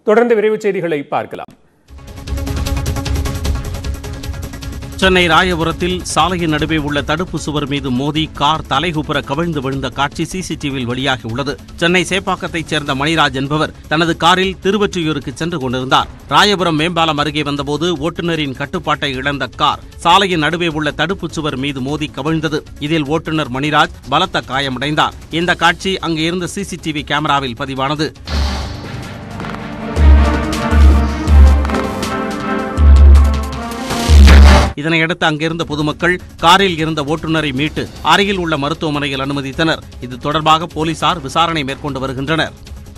தொடர்ந்து விரைவுச் செய்திகளை பார்க்கலாம் சென்னை ராயபுரத்தில் சாலையின் நடுவே உள்ள தடுப்பு சுவர் மீது மோதி கார் தலைகுப்புற கவிழ்ந்து விழுந்த காட்சி சிசிடிவியில் வெளியாகியுள்ளது சென்னை சேப்பாக்கத்தைச் சேர்ந்த மணிராஜ் என்பவர் தனது காரில் திருவொற்றியூருக்கு சென்று கொண்டிருந்தார் ராயபுரம் மேம்பாலம் அருகே வந்தபோது ஓட்டுநரின் கட்டுப்பாட்டை இழந்த கார் சாலையின் நடுவே உள்ள தடுப்பு சுவர் மீது மோதி கவிழ்ந்தது இதில் ஓட்டுநர் மணிராஜ் பலத்த காயமடைந்தார் இந்த காட்சி அங்கு இருந்த சிசிடிவி கேமராவில் பதிவானது இதனையடுத்து அங்கிருந்த பொதுமக்கள் காரில் இருந்த ஓட்டுநரை மீட்டு அருகில் உள்ள மருத்துவமனையில் அனுமதித்தனர் இது தொடர்பாக போலீசார் விசாரணை மேற்கொண்டு வருகின்றனர்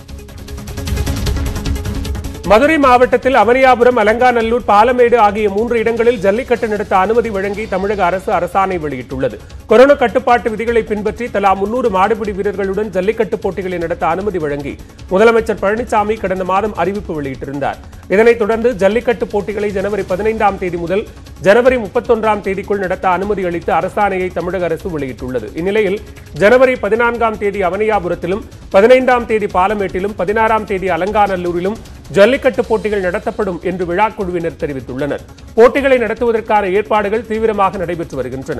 மதுரை மாவட்டத்தில் அவனியாபுரம் அலங்காநல்லூர் பாலமேடு ஆகிய மூன்று இடங்களில் ஜல்லிக்கட்டு நடத்த அனுமதி வழங்கி தமிழக அரசு அரசாணை வெளியிட்டுள்ளது கொரோனா கட்டுப்பாட்டு விதிகளை பின்பற்றி தலா முன்னூறு மாடுபிடி வீரர்களுடன் ஜல்லிக்கட்டு போட்டிகளை நடத்த அனுமதி வழங்கி முதலமைச்சர் பழனிசாமி கடந்த மாதம் அறிவிப்பு வெளியிட்டிருந்தார் இதனைத் தொடர்ந்து ஜல்லிக்கட்டு போட்டிகளை ஜனவரி பதினைந்தாம் தேதி முதல் ஜனவரி முப்பத்தொன்றாம் தேதிக்குள் நடத்த அனுமதி அளித்து அரசாணையை தமிழக அரசு வெளியிட்டுள்ளது இந்நிலையில் ஜனவரி பதினான்காம் தேதி அவனியாபுரத்திலும் பதினைந்தாம் தேதி பாலமேட்டிலும் பதினாறாம் தேதி அலங்காநல்லூரிலும் ஜல்லிக்கட்டு போட்டிகள் நடத்தப்படும் என்று விழாக்குழுவினர் தெரிவித்துள்ளனர் போட்டிகளை நடத்துவதற்கான ஏற்பாடுகள் தீவிரமாக நடைபெற்று வருகின்றன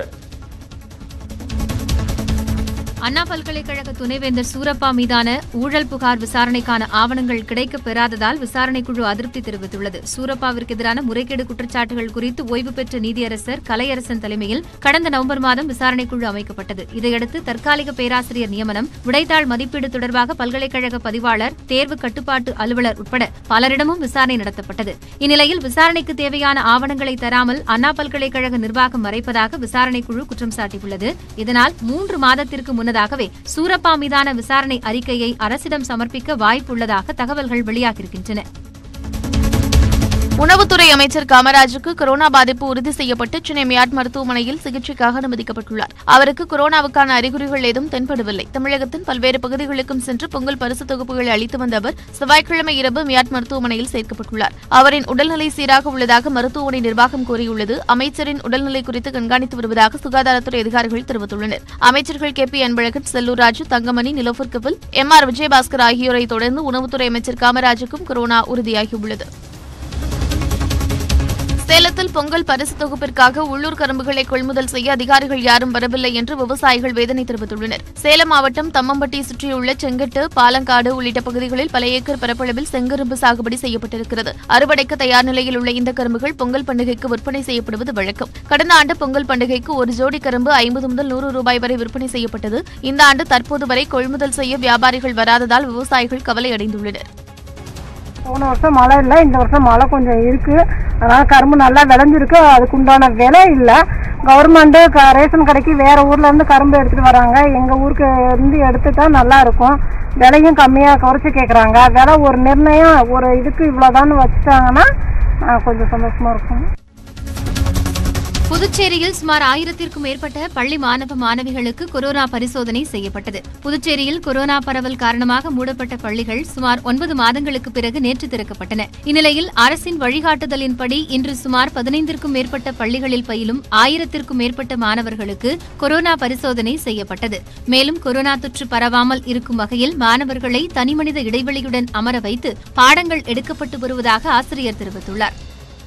அண்ணா பல்கலைக்கழக துணைவேந்தர் சூரப்பா மீதான ஊழல் புகார் விசாரணைக்கான ஆவணங்கள் கிடைக்கப் பெறாததால் விசாரணைக்குழு அதிருப்தி தெரிவித்துள்ளது சூரப்பாவிற்கு எதிரான முறைகேடு குற்றச்சாட்டுகள் குறித்து ஓய்வு பெற்ற நீதியரசர் கலையரசன் தலைமையில் கடந்த நவம்பர் மாதம் விசாரணைக்குழு அமைக்கப்பட்டது இதையடுத்து தற்காலிக பேராசிரியர் நியமனம் விடைத்தாள் மதிப்பீடு தொடர்பாக பல்கலைக்கழக பதிவாளர் தேர்வு கட்டுப்பாட்டு அலுவலர் உட்பட பலரிடமும் விசாரணை நடத்தப்பட்டது இந்நிலையில் விசாரணைக்கு தேவையான ஆவணங்களை தராமல் அண்ணா பல்கலைக்கழக நிர்வாகம் மறைப்பதாக விசாரணைக்குழு குற்றம் சாட்டியுள்ளது இதனால் மூன்று மாதத்திற்கு முன்னதாகவே சூரப்பா மீதான விசாரணை அறிக்கையை அரசிடம் சமர்ப்பிக்க வாய்ப்புள்ளதாக தகவல்கள் வெளியாகியிருக்கின்றன உணவுத்துறை அமைச்சர் காமராஜுக்கு கொரோனா பாதிப்பு உறுதி செய்யப்பட்டு சென்னை மியாட் மருத்துவமனையில் சிகிச்சைக்காக அனுமதிக்கப்பட்டுள்ளார் அவருக்கு கொரோனாவுக்கான அறிகுறிகள் ஏதும் தென்படவில்லை தமிழகத்தின் பல்வேறு பகுதிகளுக்கும் சென்று பொங்கல் பரிசு தொகுப்புகள் அளித்து வந்த அவர் செவ்வாய்க்கிழமை இரவு மியாட் மருத்துவமனையில் சேர்க்கப்பட்டுள்ளார் அவரின் உடல்நிலை சீராக உள்ளதாக மருத்துவமனை நிர்வாகம் கூறியுள்ளது அமைச்சரின் உடல்நிலை குறித்து கண்காணித்து வருவதாக சுகாதாரத்துறை அதிகாரிகள் தெரிவித்துள்ளனர் அமைச்சர்கள் K P Anbazhagan Sellur Raju Thangamani Nilofer Kafeel M R Vijayabaskar ஆகியோரை தொடர்ந்து உணவுத்துறை அமைச்சர் காமராஜுக்கும் கொரோனா உறுதியாகியுள்ளது சேலத்தில் பொங்கல் பரிசு தொகுப்பிற்காக உள்ளூர் கரும்புகளை கொள்முதல் செய்ய அதிகாரிகள் யாரும் வரவில்லை என்று விவசாயிகள் வேதனை தெரிவித்துள்ளனர் சேலம் மாவட்டம் தம்மம்பட்டி சுற்றியுள்ள செங்கட்டு பாலங்காடு உள்ளிட்ட பகுதிகளில் பல ஏக்கர் பரப்பளவில் செங்கரும்பு சாகுபடி செய்யப்பட்டிருக்கிறது அறுவடைக்கு தயார் நிலையில் உள்ள இந்த கரும்புகள் பொங்கல் பண்டிகைக்கு விற்பனை செய்யப்படுவது வழக்கம் கடந்த ஆண்டு பொங்கல் பண்டிகைக்கு ஒரு ஜோடி கரும்பு ஐம்பது முதல் நூறு ரூபாய் வரை விற்பனை செய்யப்பட்டது இந்த ஆண்டு தற்போது வரை கொள்முதல் செய்ய வியாபாரிகள் வராததால் விவசாயிகள் கவலை அடைந்துள்ளனர் போன வருஷம் மழை இல்லை இந்த வருஷம் மழை கொஞ்சம் இருக்கு அதனால கரும்பு நல்லா விளைஞ்சிருக்கு அதுக்கு உண்டான விலை இல்லை கவர்மெண்ட்டு க ரேஷன் கடைக்கு வேற ஊர்ல இருந்து கரும்பு எடுத்துட்டு வராங்க எங்க ஊருக்கு இருந்து எடுத்துட்டா நல்லா இருக்கும் விலையும் கம்மியாக குறைச்சி கேட்குறாங்க விலை ஒரு நிர்ணயம் ஒரு இதுக்கு இவ்வளோதான்னு வச்சுட்டாங்கன்னா ஆ, கொஞ்சம் சந்தோஷமா இருக்கும் புதுச்சேரியில் சுமார் ஆயிரத்திற்கும் மேற்பட்ட பள்ளி மாணவ மாணவிகளுக்கு கொரோனா பரிசோதனை செய்யப்பட்டது புதுச்சேரியில் கொரோனா பரவல் காரணமாக மூடப்பட்ட பள்ளிகள் சுமார் ஒன்பது மாதங்களுக்கு பிறகு நேற்று திறக்கப்பட்டன இந்நிலையில் அரசின் வழிகாட்டுதலின்படி இன்று சுமார் பதினைந்திற்கும் மேற்பட்ட பள்ளிகளில் பயிலும் ஆயிரத்திற்கும் மேற்பட்ட மாணவர்களுக்கு கொரோனா பரிசோதனை செய்யப்பட்டது மேலும் கொரோனா தொற்று பரவாமல் இருக்கும் வகையில் மாணவர்களை தனிமனித இடைவெளியுடன் அமர வைத்து பாடங்கள் எடுக்கப்பட்டு வருவதாக ஆசிரியர் தெரிவித்துள்ளார்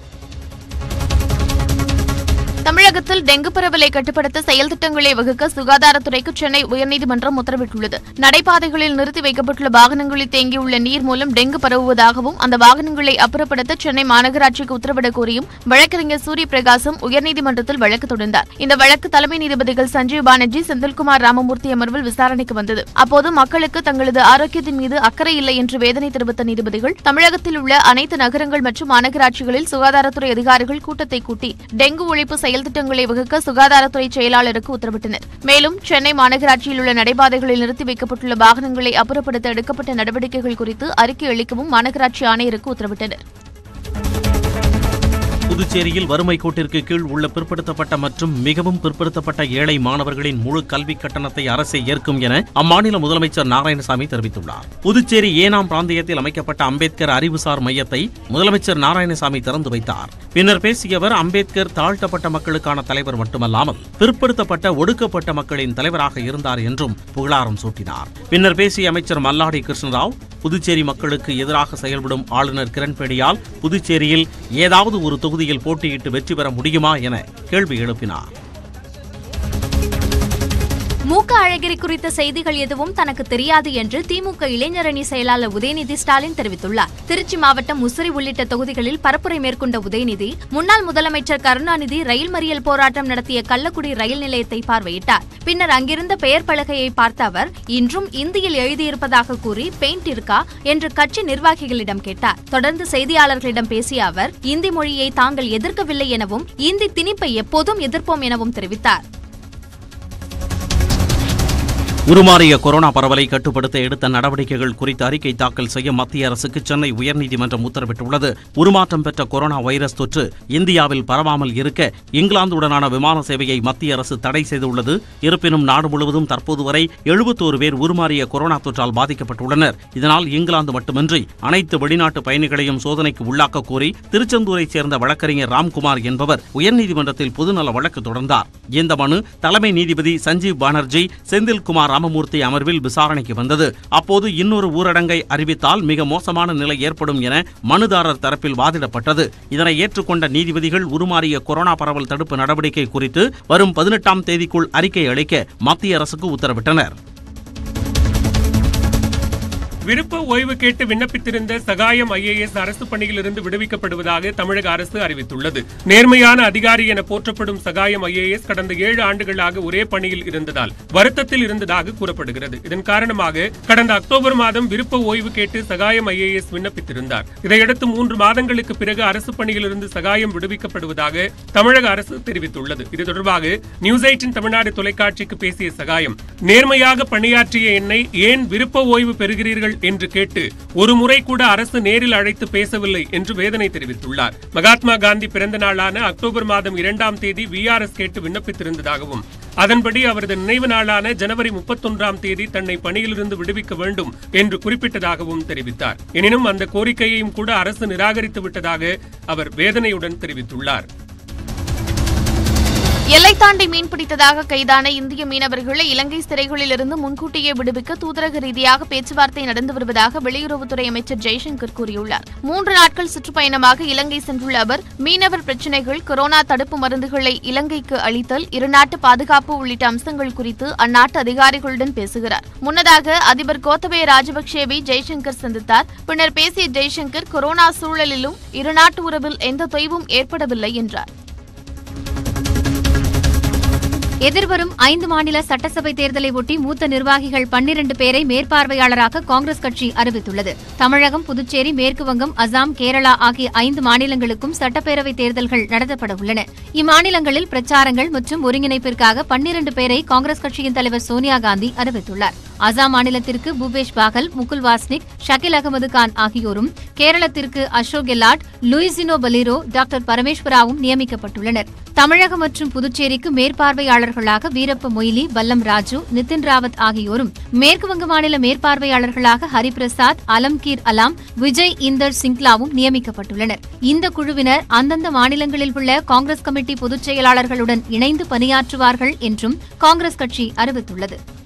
தமிழகத்தில் டெங்கு பரவலை கட்டுப்படுத்த செயல் திட்டங்களை வகுக்க சுகாதாரத்துறைக்கு சென்னை உயர்நீதிமன்றம் உத்தரவிட்டுள்ளது நடைபாதைகளில் நிறுத்தி வைக்கப்பட்டுள்ள வாகனங்களில் தேங்கியுள்ள நீர் மூலம் டெங்கு பரவுவதாகவும் அந்த வாகனங்களை அப்புறப்படுத்த சென்னை மாநகராட்சிக்கு உத்தரவிடக் கோரியும் வழக்கறிஞர் சூரிய பிரகாசம் உயர்நீதிமன்றத்தில் வழக்கு தொடர்ந்தார் இந்த வழக்கு தலைமை நீதிபதிகள் சஞ்சீவ் பானர்ஜி செந்தில்குமார் ராமமூர்த்தி அமர்வில் விசாரணைக்கு வந்தது அப்போது மக்களுக்கு தங்களது ஆரோக்கியத்தின் மீது அக்கறை இல்லை என்று வேதனை தெரிவித்த நீதிபதிகள் தமிழகத்தில் உள்ள அனைத்து நகரங்கள் மற்றும் மாநகராட்சிகளில் சுகாதாரத்துறை அதிகாரிகள் கூட்டத்தை கூட்டி டெங்கு ஒழிப்பு செயல் திட்டங்களை வகுக்க சுகாதாரத்துறை செயலாளருக்கு உத்தரவிட்டனர் மேலும் சென்னை மாநகராட்சியில் உள்ள நடைபாதைகளில் நிறுத்தி வைக்கப்பட்டுள்ள வாகனங்களை அப்புறப்படுத்த எடுக்கப்பட்ட நடவடிக்கைகள் குறித்து அறிக்கை அளிக்கவும் மாநகராட்சி ஆணையருக்கு உத்தரவிட்டனர் புதுச்சேரியில் வறுமை கோட்டிற்கு கீழ் உள்ள பிற்படுத்தப்பட்ட மற்றும் மிகவும் பிற்படுத்தப்பட்ட ஏழை மாணவர்களின் முழு கல்வி கட்டணத்தை அரசே ஏற்கும் என அம்மாநில முதலமைச்சர் நாராயணசாமி தெரிவித்துள்ளார் புதுச்சேரி ஏனாம் பிராந்தியத்தில் அமைக்கப்பட்ட அம்பேத்கர் அறிவுசார் மையத்தை முதலமைச்சர் நாராயணசாமி திறந்து வைத்தார் பின்னர் பேசிய அவர் அம்பேத்கர் தாழ்த்தப்பட்ட மக்களுக்கான தலைவர் மட்டுமல்லாமல் பிற்படுத்தப்பட்ட ஒடுக்கப்பட்ட மக்களின் தலைவராக இருந்தார் என்றும் புகழாரம் சூட்டினார் பின்னர் பேசிய அமைச்சர் மல்லாடி கிருஷ்ணராவ் புதுச்சேரி மக்களுக்கு எதிராக செயல்படும் ஆளுநர் கிரண்பேடியால் புதுச்சேரியில் ஏதாவது ஒரு தொகுதியில் போட்டியிட்டு வெற்றி பெற முடியுமா என கேள்வி எழுப்பினார் மூக்க அழகிரி குறித்த செய்திகள் எதுவும் தனக்கு தெரியாது என்று திமுக இளைஞரணி செயலாளர் உதயநிதி ஸ்டாலின் தெரிவித்துள்ளார் திருச்சி மாவட்டம் முசிறி உள்ளிட்ட தொகுதிகளில் பரப்புரை மேற்கொண்ட உதயநிதி முன்னாள் முதலமைச்சர் கருணாநிதி ரயில் மறியல் போராட்டம் நடத்திய கள்ளக்குடி ரயில் நிலையத்தை பார்வையிட்டார் பின்னர் அங்கிருந்த பெயர் பலகையை பார்த்த அவர் இன்றும் இந்தியில் எழுதியிருப்பதாக கூறி பெயிண்ட் இருக்கா என்று கட்சி நிர்வாகிகளிடம் கேட்டார் தொடர்ந்து செய்தியாளர்களிடம் பேசிய அவர் இந்தி மொழியை தாங்கள் எதிர்க்கவில்லை எனவும் இந்தி திணிப்பை எப்போதும் எதிர்ப்போம் எனவும் தெரிவித்தார் உருமாறிய கொரோனா பரவலை கட்டுப்படுத்த எடுத்த நடவடிக்கைகள் குறித்து அறிக்கை தாக்கல் செய்ய மத்திய அரசுக்கு சென்னை உயர்நீதிமன்றம் உத்தரவிட்டுள்ளது உருமாற்றம் பெற்ற கொரோனா வைரஸ் தொற்று இந்தியாவில் பரவாமல் இருக்க இங்கிலாந்துடனான விமான சேவையை மத்திய அரசு தடை செய்துள்ளது இருப்பினும் நாடு முழுவதும் தற்போது வரை எழுபத்தோரு பேர் உருமாறிய கொரோனா தொற்றால் பாதிக்கப்பட்டுள்ளனர் இதனால் இங்கிலாந்து மட்டுமின்றி அனைத்து வெளிநாட்டு பயணிகளையும் சோதனைக்கு உள்ளாக்க கோரி திருச்செந்தூரைச் சேர்ந்த வழக்கறிஞர் ராம்குமார் என்பவர் உயர்நீதிமன்றத்தில் பொதுநல வழக்கு தொடர்ந்தார் இந்த மனு தலைமை நீதிபதி சஞ்சீவ் பானர்ஜி செந்தில்குமார் ராமமூர்த்தி அமர்வில் விசாரணைக்கு வந்தது அப்போது இன்னொரு ஊரடங்கை அறிவித்தால் மிக மோசமான நிலை ஏற்படும் என மனுதாரர் தரப்பில் வாதிடப்பட்டது இதனை ஏற்றுக்கொண்ட நீதிபதிகள் உருமாறிய கொரோனா பரவல் தடுப்பு நடவடிக்கை குறித்து வரும் பதினெட்டாம் தேதிக்குள் அறிக்கை அளிக்க மத்திய அரசுக்கு உத்தரவிட்டனர் விருப்ப ஓய்வு கேட்டு விண்ணப்பித்திருந்த சகாயம் ஐஏஎஸ் அரசு பணியிலிருந்து விடுவிக்கப்படுவதாக தமிழக அரசு அறிவித்துள்ளது நேர்மையான அதிகாரி என போற்றப்படும் சகாயம் ஐஏஎஸ் கடந்த ஏழு ஆண்டுகளாக ஒரே பணியில் இருந்ததால் வருத்தத்தில் இருந்ததாக கூறப்படுகிறது இதன் காரணமாக கடந்த அக்டோபர் மாதம் விருப்ப ஓய்வு கேட்டு சகாயம் ஐஏஎஸ் விண்ணப்பித்திருந்தார் இதையடுத்து மூன்று மாதங்களுக்கு பிறகு அரசு பணியிலிருந்து சகாயம் விடுவிக்கப்படுவதாக தமிழக அரசு தெரிவித்துள்ளது இது தொடர்பாக நியூஸ் எயிட்டின் தமிழ்நாடு தொலைக்காட்சிக்கு பேசிய சகாயம் நேர்மையாக பணியாற்றிய என்னை ஏன் விருப்ப ஓய்வு பெறுகிறீர்கள் என்று கேட்டு ஒரு முறை கூட அரசு நேரில் அழைத்து பேசவில்லை என்று வேதனை தெரிவித்துள்ளார் மகாத்மா காந்தி பிறந்த நாளான அக்டோபர் மாதம் இரண்டாம் தேதி விஆர்எஸ் கேட்டு விண்ணப்பித்திருந்ததாகவும் அதன்படி அவரது நினைவு நாளான ஜனவரி முப்பத்தொன்றாம் தேதி தன்னை பணியிலிருந்து விடுவிக்க வேண்டும் என்று குறிப்பிட்டதாகவும் தெரிவித்தார் எனினும் அந்த கோரிக்கையையும் கூட அரசு நிராகரித்து விட்டதாக அவர் வேதனையுடன் தெரிவித்துள்ளார் எல்லை தாண்டி மீன் பிடித்ததாக கைதான இந்திய மீனவர்களை இலங்கை சிறைகளில் இருந்து முன்கூட்டியே விடுவிக்க தூதரக ரீதியாக பேச்சுவார்த்தை நடந்து வருவதாக வெளியுறவுத்துறை அமைச்சர் ஜெய்சங்கர் கூறியுள்ளார் மூன்று நாட்கள் சுற்றுப்பயணமாக இலங்கை சென்றுள்ள அவர் மீனவர் பிரச்சினைகள் கொரோனா தடுப்பு மருந்துகளை இலங்கைக்கு அளித்தல் இருநாட்டு பாதுகாப்பு உள்ளிட்ட அம்சங்கள் குறித்து அந்நாட்டு அதிகாரிகளுடன் பேசுகிறார் முன்னதாக அதிபர் கோத்தபய ராஜபக்சேவை ஜெய்சங்கர் சந்தித்தார் பின்னர் பேசிய ஜெய்சங்கர் கொரோனா சூழலிலும் இருநாட்டு உறவில் எந்த தொய்வும் ஏற்படவில்லை என்றார் எதிர்வரும் ஐந்து மாநில சட்டசபை தேர்தலை ஒட்டி மூத்த நிர்வாகிகள் பன்னிரண்டு பேரை மேற்பார்வையாளராக காங்கிரஸ் கட்சி அறிவித்துள்ளது தமிழகம் புதுச்சேரி மேற்கு வங்கம் அசாம் கேரளா ஆகிய ஐந்து மாநிலங்களுக்கும் சட்டப்பேரவை தேர்தல்கள் நடத்தப்பட உள்ளன இம்மாநிலங்களில் பிரச்சாரங்கள் மற்றும் ஒருங்கிணைப்பிற்காக பன்னிரண்டு பேரை காங்கிரஸ் கட்சியின் தலைவர் சோனியா காந்தி அறிவித்துள்ளார் அசாம் மாநிலத்திற்கு பூபேஷ் பாகல் முகுல் வாஸ்னிக் ஷகில் அகமது கான் ஆகியோரும் கேரளத்திற்கு அசோக் கெலாட் லூயிசினோ பலீரோ டாக்டர் பரமேஸ்வராவும் நியமிக்கப்பட்டுள்ளனர் தமிழகம் மற்றும் புதுச்சேரிக்கு மேற்பார்வையாளர்களாக வீரப்ப மொய்லி பல்லம் ராஜு நிதின் ராவத் ஆகியோரும் மேற்குவங்க மாநில மேற்பார்வையாளர்களாக ஹரிபிரசாத் அலம்கீர் அலாம் விஜய் இந்தர் சிங்லாவும் நியமிக்கப்பட்டுள்ளனர் இந்த குழுவினர் அந்தந்த மாநிலங்களில் உள்ள காங்கிரஸ் கமிட்டி பொதுச் செயலாளர்களுடன் இணைந்து பணியாற்றுவார்கள் என்றும் காங்கிரஸ் கட்சி அறிவித்துள்ளது